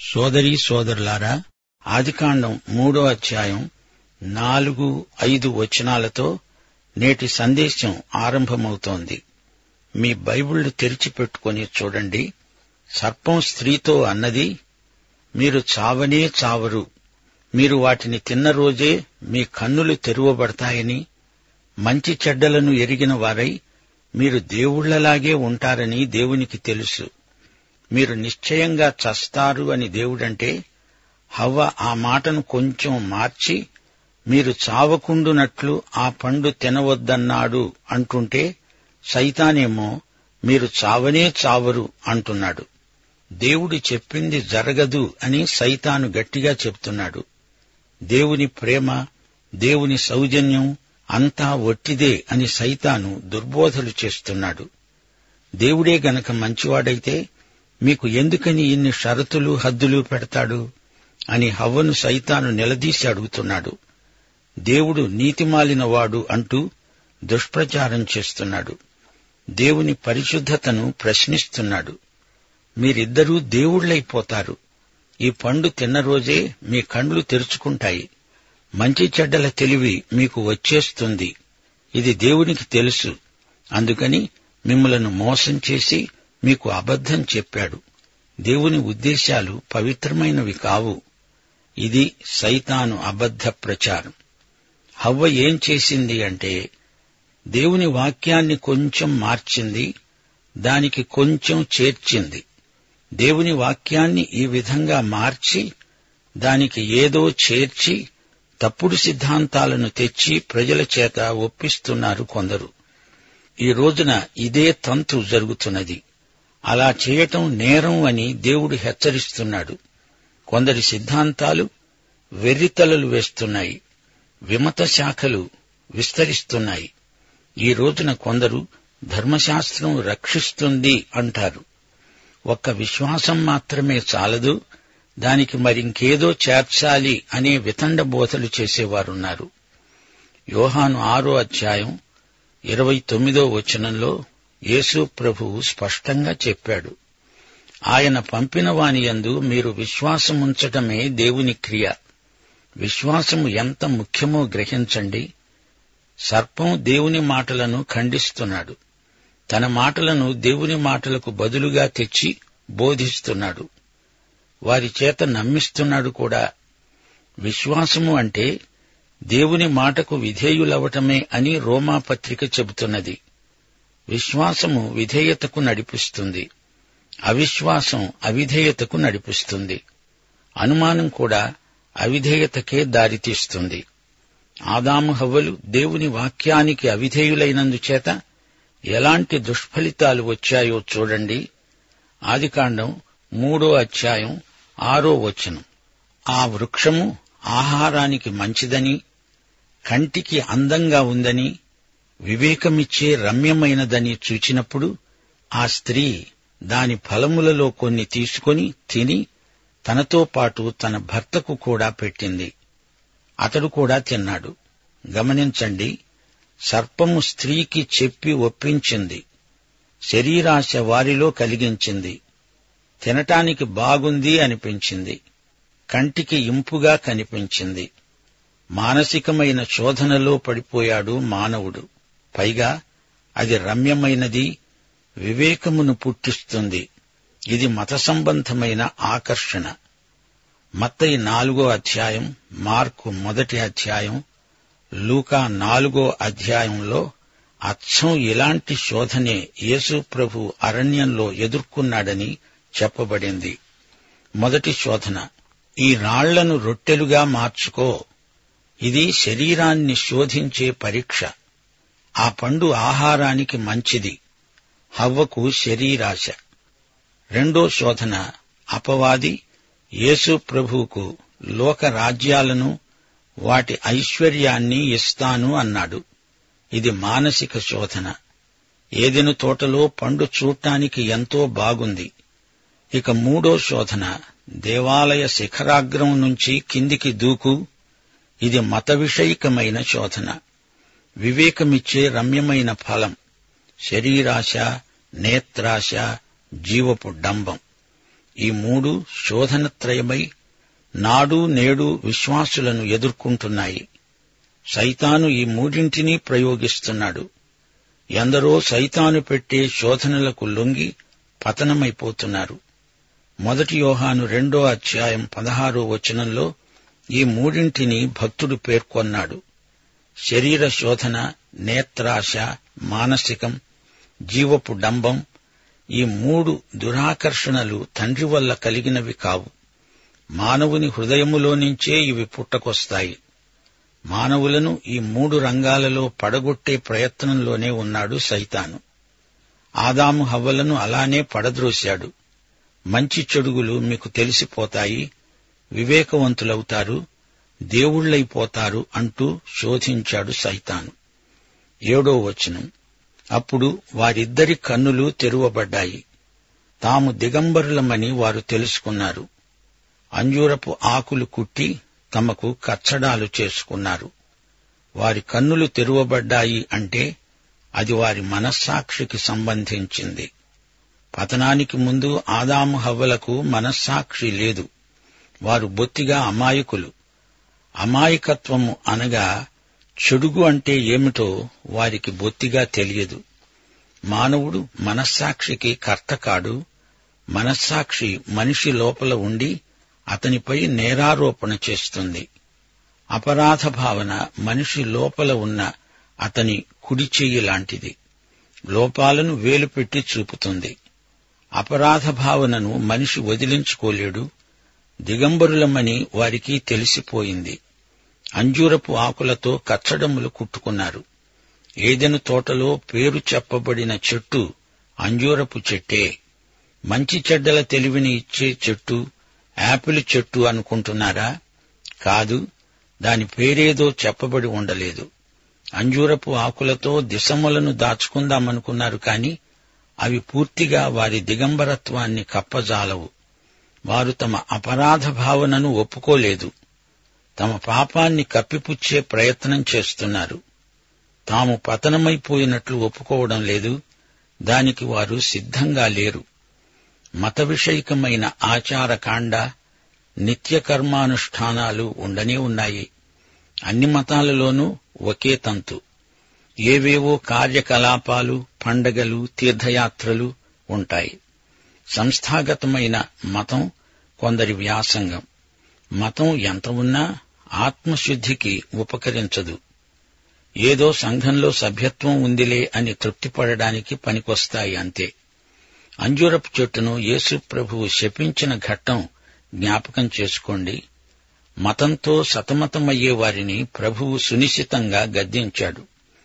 సోదరీ సోదరులారా ఆదికాండం మూడో అధ్యాయం నాలుగు ఐదు వచనాలతో నేటి సందేశం ఆరంభమవుతోంది మీ బైబిళ్లు తెరిచిపెట్టుకుని చూడండి సర్పం స్త్రీతో అన్నది మీరు చావనే చావరు మీరు వాటిని తిన్న రోజే మీ కన్నులు తెరువబడతాయని మంచి చెడ్డలను ఎరిగిన వారై మీరు దేవుళ్లలాగే ఉంటారని దేవునికి తెలుసు మీరు నిశ్చయంగా చస్తారు అని దేవుడంటే హవ్వ ఆ మాటను కొంచెం మార్చి మీరు చావకుండునట్లు ఆ పండు తినవద్దన్నాడు అంటుంటే సైతానేమో మీరు చావనే చావరు అంటున్నాడు దేవుడు చెప్పింది జరగదు అని సైతాను గట్టిగా చెప్తున్నాడు దేవుని ప్రేమ దేవుని సౌజన్యం అంతా ఒట్టిదే అని సైతాను దుర్బోధలు చేస్తున్నాడు దేవుడే గనక మంచివాడైతే మీకు ఎందుకని ఇన్ని షరతులు హద్దులు పెడతాడు అని హవ్వను సైతాను నిలదీసి అడుగుతున్నాడు దేవుడు నీతిమాలినవాడు అంటూ దుష్ప్రచారం చేస్తున్నాడు దేవుని పరిశుద్ధతను ప్రశ్నిస్తున్నాడు మీరిద్దరూ దేవుళ్లైపోతారు ఈ పండు తిన్న రోజే మీ కండ్లు తెరుచుకుంటాయి మంచి చెడ్డల తెలివి మీకు వచ్చేస్తుంది ఇది దేవునికి తెలుసు అందుకని మిమ్మలను మోసం చేసి మీకు అబద్ధం చెప్పాడు దేవుని ఉద్దేశాలు పవిత్రమైనవి కావు ఇది సైతాను అబద్ధ ప్రచారం హవ్వ ఏం చేసింది అంటే దేవుని వాక్యాన్ని కొంచెం మార్చింది దానికి కొంచెం చేర్చింది దేవుని వాక్యాన్ని ఈ విధంగా మార్చి దానికి ఏదో చేర్చి తప్పుడు సిద్ధాంతాలను తెచ్చి ప్రజల చేత ఒప్పిస్తున్నారు కొందరు ఈ రోజున ఇదే తంతు జరుగుతున్నది అలా చేయటం నేరం అని దేవుడు హెచ్చరిస్తున్నాడు కొందరి సిద్ధాంతాలు వెర్రితలలు వేస్తున్నాయి విమత శాఖలు విస్తరిస్తున్నాయి ఈ రోజున కొందరు ధర్మశాస్త్రం రక్షిస్తుంది అంటారు ఒక్క విశ్వాసం మాత్రమే చాలదు దానికి మరింకేదో చేర్చాలి అనే వితండ బోధలు చేసేవారున్నారు యోహాను ఆరో అధ్యాయం ఇరవై తొమ్మిదో వచనంలో యేసు ప్రభువు స్పష్టంగా చెప్పాడు ఆయన పంపిన వానియందు మీరు విశ్వాసముంచటమే దేవుని క్రియ విశ్వాసము ఎంత ముఖ్యమో గ్రహించండి సర్పం దేవుని మాటలను ఖండిస్తున్నాడు తన మాటలను దేవుని మాటలకు బదులుగా తెచ్చి బోధిస్తున్నాడు వారి చేత నమ్మిస్తున్నాడు కూడా విశ్వాసము అంటే దేవుని మాటకు విధేయులవటమే అని రోమాపత్రిక చెబుతున్నది విశ్వాసము విధేయతకు నడిపిస్తుంది అవిశ్వాసం అవిధేయతకు నడిపిస్తుంది అనుమానం కూడా అవిధేయతకే దారితీస్తుంది ఆదాము హవ్వలు దేవుని వాక్యానికి అవిధేయులైనందుచేత ఎలాంటి దుష్ఫలితాలు వచ్చాయో చూడండి ఆదికాండం మూడో అధ్యాయం ఆరో వచనం ఆ వృక్షము ఆహారానికి మంచిదని కంటికి అందంగా ఉందని వివేకమిచ్చే రమ్యమైనదని చూచినప్పుడు ఆ స్త్రీ దాని ఫలములలో కొన్ని తీసుకొని తిని తనతో పాటు తన భర్తకు కూడా పెట్టింది అతడు కూడా తిన్నాడు గమనించండి సర్పము స్త్రీకి చెప్పి ఒప్పించింది శరీరాశ వారిలో కలిగించింది తినటానికి బాగుంది అనిపించింది కంటికి ఇంపుగా కనిపించింది మానసికమైన శోధనలో పడిపోయాడు మానవుడు పైగా అది రమ్యమైనది వివేకమును పుట్టిస్తుంది ఇది మత సంబంధమైన ఆకర్షణ మత్తయి నాలుగో అధ్యాయం మార్కు మొదటి అధ్యాయం లూకా నాలుగో అధ్యాయంలో అచ్చం ఇలాంటి శోధనే యేసు ప్రభు అరణ్యంలో ఎదుర్కొన్నాడని చెప్పబడింది మొదటి శోధన ఈ రాళ్లను రొట్టెలుగా మార్చుకో ఇది శరీరాన్ని శోధించే పరీక్ష ఆ పండు ఆహారానికి మంచిది హవ్వకు శరీరాశ రెండో శోధన అపవాది యేసు ప్రభువుకు లోక రాజ్యాలను వాటి ఐశ్వర్యాన్ని ఇస్తాను అన్నాడు ఇది మానసిక శోధన ఏదెను తోటలో పండు చూడటానికి ఎంతో బాగుంది ఇక మూడో శోధన దేవాలయ శిఖరాగ్రం నుంచి కిందికి దూకు ఇది మత విషయికమైన శోధన వివేకమిచ్చే రమ్యమైన ఫలం శరీరాశ నేత్రాశ జీవపు డంబం ఈ మూడు శోధనత్రయమై నాడు నేడు విశ్వాసులను ఎదుర్కొంటున్నాయి సైతాను ఈ మూడింటినీ ప్రయోగిస్తున్నాడు ఎందరో సైతాను పెట్టే శోధనలకు లొంగి పతనమైపోతున్నారు మొదటి యోహాను రెండో అధ్యాయం పదహారో వచనంలో ఈ మూడింటిని భక్తుడు పేర్కొన్నాడు శరీర శోధన నేత్రాశ మానసికం జీవపు డంబం ఈ మూడు దురాకర్షణలు తండ్రి వల్ల కలిగినవి కావు మానవుని హృదయములో నుంచే ఇవి పుట్టకొస్తాయి మానవులను ఈ మూడు రంగాలలో పడగొట్టే ప్రయత్నంలోనే ఉన్నాడు సైతాను ఆదాము హవ్వలను అలానే పడద్రోశాడు మంచి చెడుగులు మీకు తెలిసిపోతాయి వివేకవంతులవుతారు దేవుళ్లైపోతారు అంటూ శోధించాడు సైతాను ఏడో వచనం అప్పుడు వారిద్దరి కన్నులు తెరువబడ్డాయి తాము దిగంబరులమని వారు తెలుసుకున్నారు అంజూరపు ఆకులు కుట్టి తమకు కచ్చడాలు చేసుకున్నారు వారి కన్నులు తెరువబడ్డాయి అంటే అది వారి మనస్సాక్షికి సంబంధించింది పతనానికి ముందు ఆదాము హవ్వలకు మనస్సాక్షి లేదు వారు బొత్తిగా అమాయకులు అమాయకత్వము అనగా చెడుగు అంటే ఏమిటో వారికి బొత్తిగా తెలియదు మానవుడు మనస్సాక్షికి కర్త కాడు మనస్సాక్షి మనిషి లోపల ఉండి అతనిపై నేరారోపణ చేస్తుంది అపరాధ భావన మనిషి లోపల ఉన్న అతని కుడి చెయ్యి లాంటిది లోపాలను వేలుపెట్టి చూపుతుంది అపరాధ భావనను మనిషి వదిలించుకోలేడు దిగంబరులమని వారికి తెలిసిపోయింది అంజూరపు ఆకులతో కచ్చడములు కుట్టుకున్నారు ఏదెను తోటలో పేరు చెప్పబడిన చెట్టు అంజూరపు చెట్టే మంచి చెడ్డల తెలివిని ఇచ్చే చెట్టు యాపిల్ చెట్టు అనుకుంటున్నారా కాదు దాని పేరేదో చెప్పబడి ఉండలేదు అంజూరపు ఆకులతో దిశములను దాచుకుందామనుకున్నారు కాని అవి పూర్తిగా వారి దిగంబరత్వాన్ని కప్పజాలవు వారు తమ అపరాధ భావనను ఒప్పుకోలేదు తమ పాపాన్ని కప్పిపుచ్చే ప్రయత్నం చేస్తున్నారు తాము పతనమైపోయినట్లు ఒప్పుకోవడం లేదు దానికి వారు సిద్ధంగా లేరు మత విషయికమైన ఆచారకాండ నిత్య కర్మానుష్ఠానాలు ఉండనే ఉన్నాయి అన్ని మతాలలోనూ ఒకే తంతు ఏవేవో కార్యకలాపాలు పండగలు తీర్థయాత్రలు ఉంటాయి సంస్థాగతమైన మతం కొందరి వ్యాసంగం మతం ఎంత ఉన్నా ఆత్మశుద్ధికి ఉపకరించదు ఏదో సంఘంలో సభ్యత్వం ఉందిలే అని తృప్తిపడడానికి పనికొస్తాయి అంతే అంజూరపు చెట్టును యేసు ప్రభువు శపించిన ఘట్టం జ్ఞాపకం చేసుకోండి మతంతో సతమతమయ్యే వారిని ప్రభువు సునిశ్చితంగా గద్దించాడు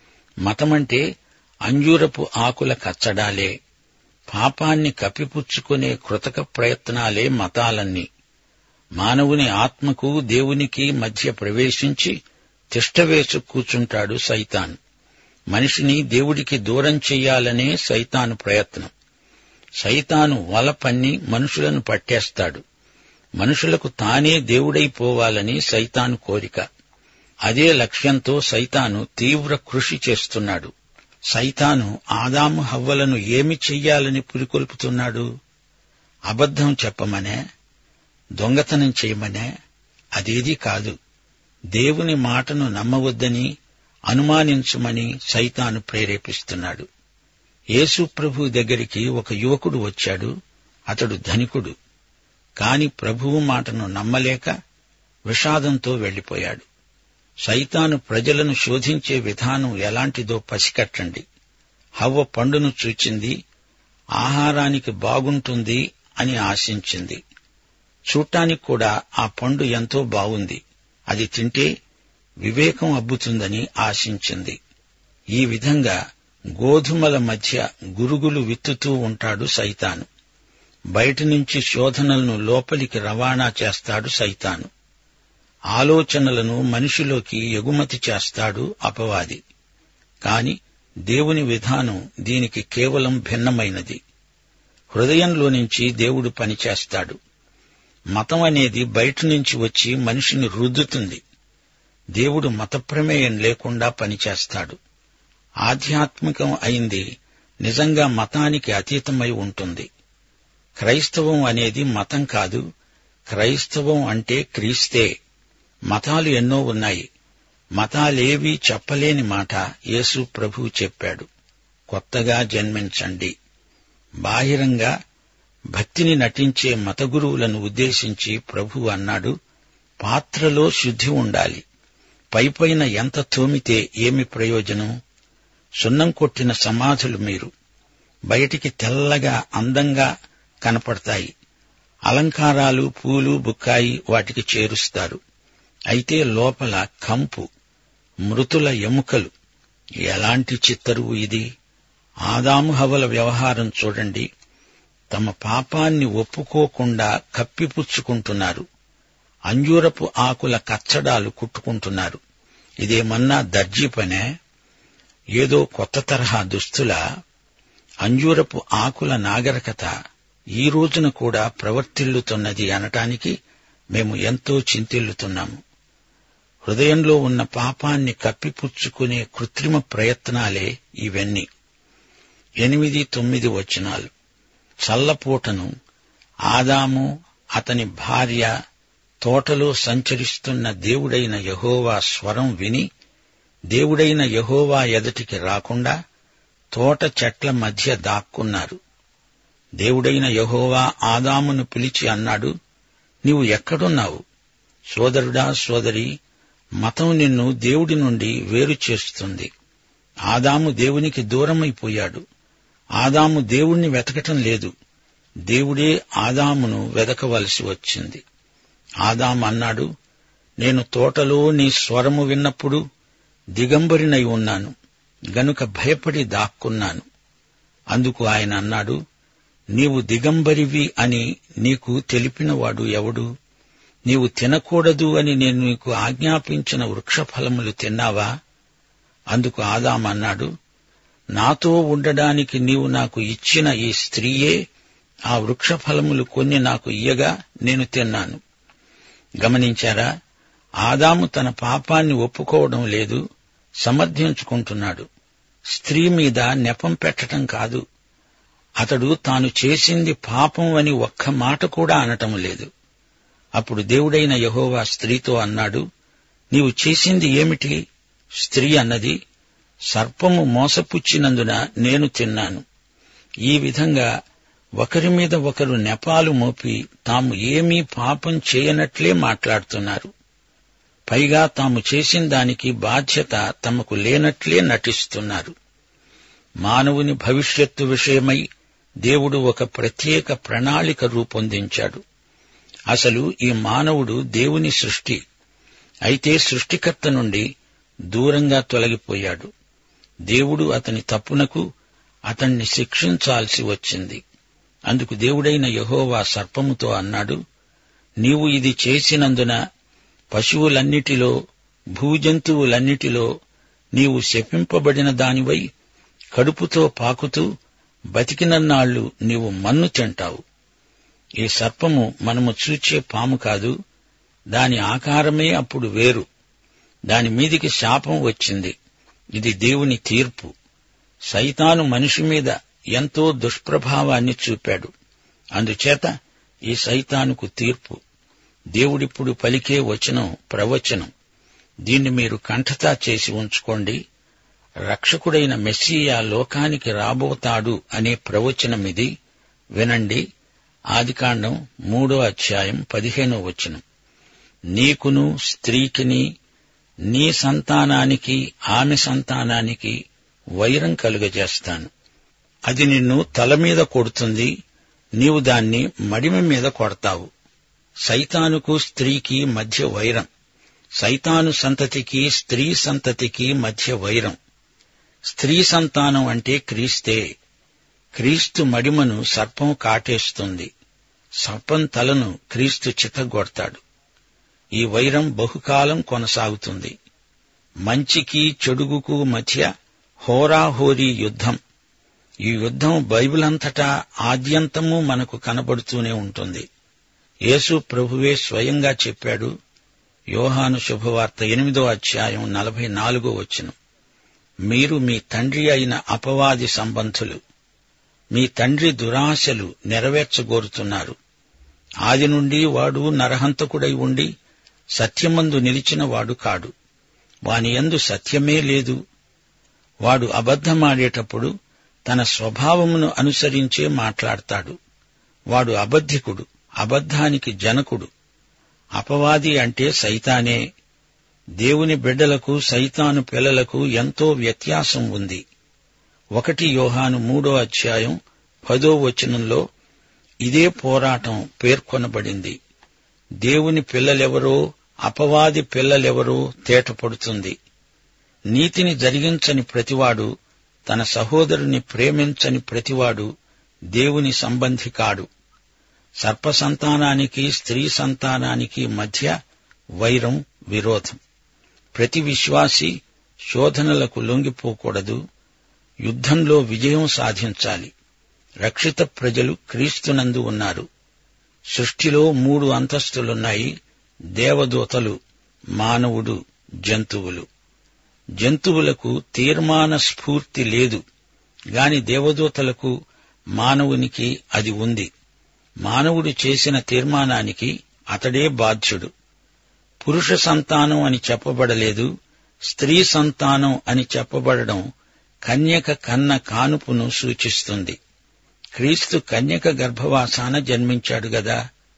మతమంటే అంజూరపు ఆకుల కచ్చడాలే పాపాన్ని కప్పిపుచ్చుకునే కృతక ప్రయత్నాలే మతాలన్నీ మానవుని ఆత్మకు దేవునికి మధ్య ప్రవేశించి తిష్టవేసు కూర్చుంటాడు సైతాన్ మనిషిని దేవుడికి దూరం చెయ్యాలనే సైతాను ప్రయత్నం సైతాను వల పన్ని మనుషులను పట్టేస్తాడు మనుషులకు తానే దేవుడైపోవాలని సైతాను కోరిక అదే లక్ష్యంతో సైతాను తీవ్ర కృషి చేస్తున్నాడు సైతాను ఆదాము హవ్వలను ఏమి చెయ్యాలని పురికొల్పుతున్నాడు అబద్ధం చెప్పమనే దొంగతనం చేయమనే అదేదీ కాదు దేవుని మాటను నమ్మవద్దని అనుమానించమని సైతాను ప్రేరేపిస్తున్నాడు యేసు ప్రభు దగ్గరికి ఒక యువకుడు వచ్చాడు అతడు ధనికుడు కాని ప్రభువు మాటను నమ్మలేక విషాదంతో వెళ్లిపోయాడు సైతాను ప్రజలను శోధించే విధానం ఎలాంటిదో పసికట్టండి హవ్వ పండును చూచింది ఆహారానికి బాగుంటుంది అని ఆశించింది చూడటానికి కూడా ఆ పండు ఎంతో బాగుంది అది తింటే వివేకం అబ్బుతుందని ఆశించింది ఈ విధంగా గోధుమల మధ్య గురుగులు విత్తుతూ ఉంటాడు సైతాను బయట నుంచి శోధనలను లోపలికి రవాణా చేస్తాడు సైతాను ఆలోచనలను మనిషిలోకి ఎగుమతి చేస్తాడు అపవాది కాని దేవుని విధానం దీనికి కేవలం భిన్నమైనది హృదయంలో నుంచి దేవుడు పనిచేస్తాడు మతం అనేది బయట నుంచి వచ్చి మనిషిని రుద్దుతుంది దేవుడు మత ప్రమేయం లేకుండా పనిచేస్తాడు ఆధ్యాత్మికం అయింది నిజంగా మతానికి అతీతమై ఉంటుంది క్రైస్తవం అనేది మతం కాదు క్రైస్తవం అంటే క్రీస్తే మతాలు ఎన్నో ఉన్నాయి మతాలేవీ చెప్పలేని మాట యేసు ప్రభు చెప్పాడు కొత్తగా జన్మించండి బాహిరంగా భక్తిని నటించే మత గురువులను ఉద్దేశించి ప్రభు అన్నాడు పాత్రలో శుద్ధి ఉండాలి పైపైన ఎంత తోమితే ఏమి ప్రయోజనం సున్నం కొట్టిన సమాధులు మీరు బయటికి తెల్లగా అందంగా కనపడతాయి అలంకారాలు పూలు బుక్కాయి వాటికి చేరుస్తారు అయితే లోపల కంపు మృతుల ఎముకలు ఎలాంటి చిత్తరువు ఇది ఆదాము హవల వ్యవహారం చూడండి తమ పాపాన్ని ఒప్పుకోకుండా కప్పిపుచ్చుకుంటున్నారు అంజూరపు ఆకుల కచ్చడాలు కుట్టుకుంటున్నారు ఇదేమన్నా దర్జీ పనే ఏదో కొత్త తరహా దుస్తుల అంజూరపు ఆకుల నాగరికత ఈ రోజున కూడా ప్రవర్తిల్లుతున్నది అనటానికి మేము ఎంతో చింతిల్లుతున్నాము హృదయంలో ఉన్న పాపాన్ని కప్పిపుచ్చుకునే కృత్రిమ ప్రయత్నాలే ఇవన్నీ ఎనిమిది తొమ్మిది వచనాలు చల్లపూటను ఆదాము అతని భార్య తోటలో సంచరిస్తున్న దేవుడైన యహోవా స్వరం విని దేవుడైన యహోవా ఎదటికి రాకుండా తోట చెట్ల మధ్య దాక్కున్నారు దేవుడైన యహోవా ఆదామును పిలిచి అన్నాడు నీవు ఎక్కడున్నావు సోదరుడా సోదరి మతం నిన్ను దేవుడి నుండి వేరు చేస్తుంది ఆదాము దేవునికి దూరమైపోయాడు ఆదాము దేవుణ్ణి వెతకటం లేదు దేవుడే ఆదామును వెదకవలసి వచ్చింది ఆదాము అన్నాడు నేను తోటలో నీ స్వరము విన్నప్పుడు దిగంబరినై ఉన్నాను గనుక భయపడి దాక్కున్నాను అందుకు ఆయన అన్నాడు నీవు దిగంబరివి అని నీకు తెలిపినవాడు ఎవడు నీవు తినకూడదు అని నేను నీకు ఆజ్ఞాపించిన వృక్షఫలములు తిన్నావా అందుకు ఆదాం అన్నాడు నాతో ఉండడానికి నీవు నాకు ఇచ్చిన ఈ స్త్రీయే ఆ వృక్షఫలములు కొన్ని నాకు ఇయ్యగా నేను తిన్నాను గమనించారా ఆదాము తన పాపాన్ని ఒప్పుకోవడం లేదు సమర్థించుకుంటున్నాడు స్త్రీ మీద నెపం పెట్టటం కాదు అతడు తాను చేసింది పాపం అని ఒక్క మాట కూడా అనటం లేదు అప్పుడు దేవుడైన యహోవా స్త్రీతో అన్నాడు నీవు చేసింది ఏమిటి స్త్రీ అన్నది సర్పము మోసపుచ్చినందున నేను తిన్నాను ఈ విధంగా ఒకరి మీద ఒకరు నెపాలు మోపి తాము ఏమీ పాపం చేయనట్లే మాట్లాడుతున్నారు పైగా తాము చేసిన దానికి బాధ్యత తమకు లేనట్లే నటిస్తున్నారు మానవుని భవిష్యత్తు విషయమై దేవుడు ఒక ప్రత్యేక ప్రణాళిక రూపొందించాడు అసలు ఈ మానవుడు దేవుని సృష్టి అయితే సృష్టికర్త నుండి దూరంగా తొలగిపోయాడు దేవుడు అతని తప్పునకు అతన్ని శిక్షించాల్సి వచ్చింది అందుకు దేవుడైన యహోవా సర్పముతో అన్నాడు నీవు ఇది చేసినందున పశువులన్నిటిలో భూజంతువులన్నిటిలో నీవు శపింపబడిన దానివై కడుపుతో పాకుతూ బతికినన్నాళ్లు నీవు మన్ను తింటావు ఈ సర్పము మనము చూచే పాము కాదు దాని ఆకారమే అప్పుడు వేరు దాని మీదికి శాపం వచ్చింది ఇది దేవుని తీర్పు సైతాను మనిషి మీద ఎంతో దుష్ప్రభావాన్ని చూపాడు అందుచేత ఈ సైతానుకు తీర్పు దేవుడిప్పుడు పలికే వచనం ప్రవచనం దీన్ని మీరు కంఠతా చేసి ఉంచుకోండి రక్షకుడైన మెస్సియా లోకానికి రాబోతాడు అనే ప్రవచనమిది వినండి ఆదికాండం మూడో అధ్యాయం పదిహేనో వచనం నీకును స్త్రీకిని నీ సంతానానికి ఆమె సంతానానికి వైరం కలుగజేస్తాను అది నిన్ను తల మీద కొడుతుంది నీవు దాన్ని మడిమ మీద కొడతావు సైతానుకు స్త్రీకి మధ్య వైరం సైతాను సంతతికి స్త్రీ సంతతికి మధ్య వైరం స్త్రీ సంతానం అంటే క్రీస్తే క్రీస్తు మడిమను సర్పం కాటేస్తుంది సర్పం తలను క్రీస్తు చితగొడతాడు ఈ వైరం బహుకాలం కొనసాగుతుంది మంచికి చెడుగుకు మధ్య హోరాహోరీ యుద్ధం ఈ యుద్ధం బైబిల్ అంతటా ఆద్యంతము మనకు కనబడుతూనే ఉంటుంది యేసు ప్రభువే స్వయంగా చెప్పాడు యోహాను శుభవార్త ఎనిమిదో అధ్యాయం నలభై నాలుగో వచనం మీరు మీ తండ్రి అయిన అపవాది సంబంధులు మీ తండ్రి దురాశలు నెరవేర్చగోరుతున్నారు ఆది నుండి వాడు నరహంతకుడై ఉండి సత్యమందు నిలిచిన వాడు కాడు వాని యందు సత్యమే లేదు వాడు అబద్ధమాడేటప్పుడు తన స్వభావమును అనుసరించే మాట్లాడతాడు వాడు అబద్ధికుడు అబద్ధానికి జనకుడు అపవాది అంటే సైతానే దేవుని బిడ్డలకు సైతాను పిల్లలకు ఎంతో వ్యత్యాసం ఉంది ఒకటి యోహాను మూడో అధ్యాయం పదో వచనంలో ఇదే పోరాటం పేర్కొనబడింది దేవుని పిల్లలెవరో అపవాది పిల్లలెవరో తేటపడుతుంది నీతిని జరిగించని ప్రతివాడు తన సహోదరుని ప్రేమించని ప్రతివాడు దేవుని సంబంధి కాడు సర్పసంతానానికి స్త్రీ సంతానానికి మధ్య వైరం విరోధం ప్రతి విశ్వాసి శోధనలకు లొంగిపోకూడదు యుద్ధంలో విజయం సాధించాలి రక్షిత ప్రజలు క్రీస్తునందు ఉన్నారు సృష్టిలో మూడు అంతస్తులున్నాయి దేవదూతలు మానవుడు జంతువులు జంతువులకు తీర్మాన స్ఫూర్తి లేదు గాని దేవదూతలకు మానవునికి అది ఉంది మానవుడు చేసిన తీర్మానానికి అతడే బాధ్యుడు పురుష సంతానం అని చెప్పబడలేదు స్త్రీ సంతానం అని చెప్పబడడం కన్యక కన్న కానుపును సూచిస్తుంది క్రీస్తు కన్యక గర్భవాసాన జన్మించాడు గదా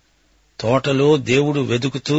తోటలో దేవుడు వెదుకుతూ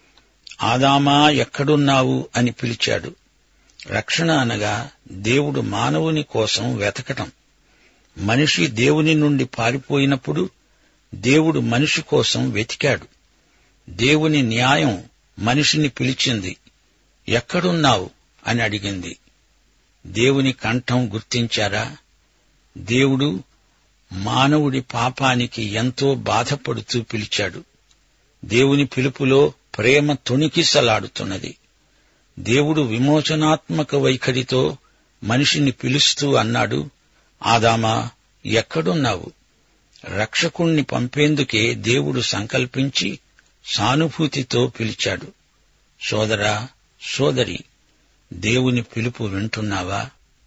ఆదామా ఎక్కడున్నావు అని పిలిచాడు రక్షణ అనగా దేవుడు మానవుని కోసం వెతకటం మనిషి దేవుని నుండి పారిపోయినప్పుడు దేవుడు మనిషి కోసం వెతికాడు దేవుని న్యాయం మనిషిని పిలిచింది ఎక్కడున్నావు అని అడిగింది దేవుని కంఠం గుర్తించారా దేవుడు మానవుడి పాపానికి ఎంతో బాధపడుతూ పిలిచాడు దేవుని పిలుపులో ప్రేమ తొణికిసలాడుతున్నది దేవుడు విమోచనాత్మక వైఖరితో మనిషిని పిలుస్తూ అన్నాడు ఆదామా ఎక్కడున్నావు రక్షకుణ్ణి పంపేందుకే దేవుడు సంకల్పించి సానుభూతితో పిలిచాడు సోదరా సోదరి దేవుని పిలుపు వింటున్నావా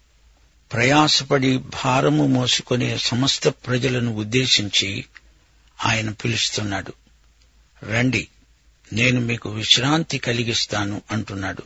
ప్రయాసపడి భారము మోసుకునే సమస్త ప్రజలను ఉద్దేశించి ఆయన పిలుస్తున్నాడు రండి నేను మీకు విశ్రాంతి కలిగిస్తాను అంటున్నాడు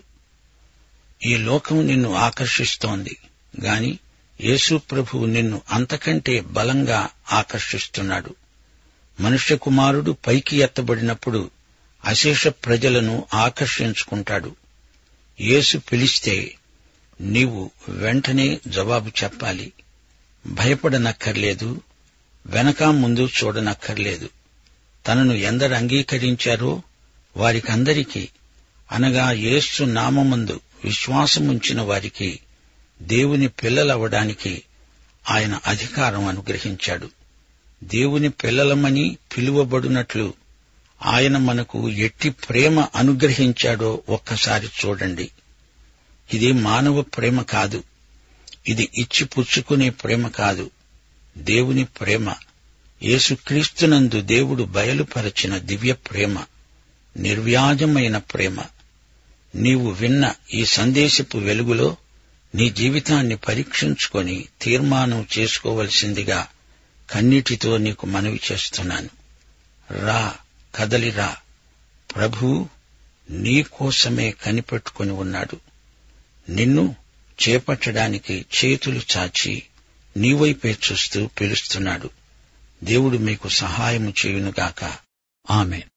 ఈ లోకం నిన్ను ఆకర్షిస్తోంది గాని యేసు ప్రభువు నిన్ను అంతకంటే బలంగా ఆకర్షిస్తున్నాడు మనుష్య కుమారుడు పైకి ఎత్తబడినప్పుడు అశేష ప్రజలను ఆకర్షించుకుంటాడు యేసు పిలిస్తే నీవు వెంటనే జవాబు చెప్పాలి భయపడనక్కర్లేదు వెనక ముందు చూడనక్కర్లేదు తనను ఎందరు అంగీకరించారో వారికందరికీ అనగా యేసు నామమందు విశ్వాసముంచిన వారికి దేవుని పిల్లలవడానికి ఆయన అధికారం అనుగ్రహించాడు దేవుని పిల్లలమని పిలువబడినట్లు ఆయన మనకు ఎట్టి ప్రేమ అనుగ్రహించాడో ఒక్కసారి చూడండి ఇది మానవ ప్రేమ కాదు ఇది ఇచ్చి పుచ్చుకునే ప్రేమ కాదు దేవుని ప్రేమ యేసుక్రీస్తునందు దేవుడు బయలుపరచిన దివ్య ప్రేమ నిర్వ్యాజమైన ప్రేమ నీవు విన్న ఈ సందేశపు వెలుగులో నీ జీవితాన్ని పరీక్షించుకొని తీర్మానం చేసుకోవలసిందిగా కన్నీటితో నీకు మనవి చేస్తున్నాను రా కదలిరా ప్రభు నీ కోసమే కనిపెట్టుకుని ఉన్నాడు నిన్ను చేపట్టడానికి చేతులు చాచి నీవైపే చూస్తూ పిలుస్తున్నాడు దేవుడు మీకు సహాయము చేయునుగాక ఆమె